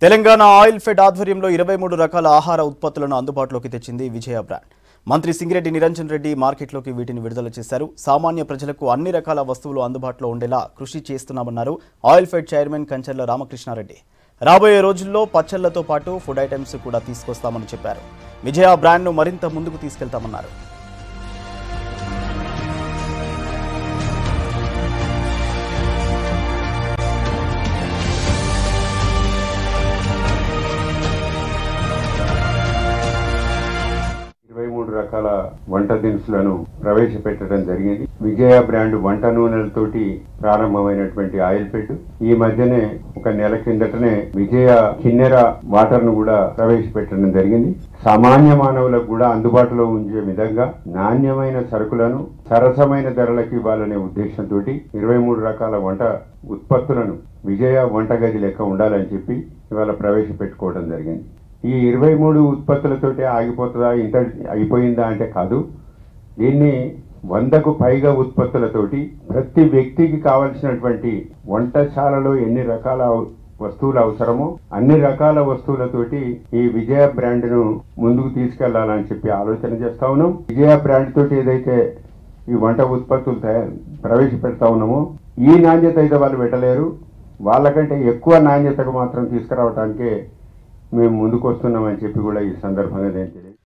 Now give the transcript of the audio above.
Telangana oil fed ఆధ్వర్యంలో ఇరవై మూడు రకాల ఆహార ఉత్పత్తులను అందుబాటులోకి తెచ్చింది విజయ బ్రాండ్ మంత్రి సింగిరెడ్డి నిరంజన్ రెడ్డి మార్కెట్లోకి వీటిని విడుదల చేశారు సామాన్య ప్రజలకు అన్ని రకాల వస్తువులు అందుబాటులో ఉండేలా కృషి చేస్తున్నామన్నారు Oilfed chairman Kancharla Ramakrishna Reddy రాబోయే రోజుల్లో పచ్చళ్లతో పాటు ఫుడ్ ఐటమ్స్ కూడా తీసుకొస్తామని చెప్పారు విజయ బ్రాండ్ను మరింత ముందుకు తీసుకెళ్తామన్నారు ఇరవై మూడు రకాల వంట దినుసులను ప్రవేశపెట్టడం జరిగింది విజయ బ్రాండ్ వంట నూనెలతోటి ప్రారంభమైనటువంటి ఆయిల్ ఫెడ్ ఈ మధ్యనే ఒక నెల కిందటనే విజయ కిన్నెర వాటర్ ను కూడా ప్రవేశపెట్టడం జరిగింది సామాన్య మానవులకు కూడా అందుబాటులో ఉంచే విధంగా నాణ్యమైన సరుకులను సరసమైన ధరలకు ఇవ్వాలనే ఉద్దేశంతో ఇరవై మూడు రకాల వంట ఉత్పత్తులను విజయ వంటగది లెక్క ఉండాలని చెప్పి ఇవాళ ప్రవేశపెట్టుకోవడం జరిగింది ఈ ఇరవై మూడు ఉత్పత్తులతోటి ఆగిపోతుందా ఇంత అయిపోయిందా అంటే కాదు దీన్ని వందకు పైగా ఉత్పత్తులతోటి ప్రతి వ్యక్తికి కావలసినటువంటి వంటశాలలో ఎన్ని రకాల వస్తువులు అవసరమో అన్ని రకాల వస్తువులతోటి ఈ విజయ బ్రాండ్ ను ముందుకు తీసుకెళ్లాలని చెప్పి ఆలోచన చేస్తా ఉన్నాం విజయ బ్రాండ్ తోటి ఏదైతే ఈ వంట ఉత్పత్తులు తయా- ప్రవేశపెడతా ఉన్నామో ఈ నాణ్యత అయితే వాళ్ళు పెట్టలేరు వాళ్ళకంటే ఎక్కువ నాణ్యతకు మాత్రం తీసుకురావడానికే మేము ముందుకు వస్తున్నామని చెప్పి కూడా ఈ సందర్భంగా నేను తెలియ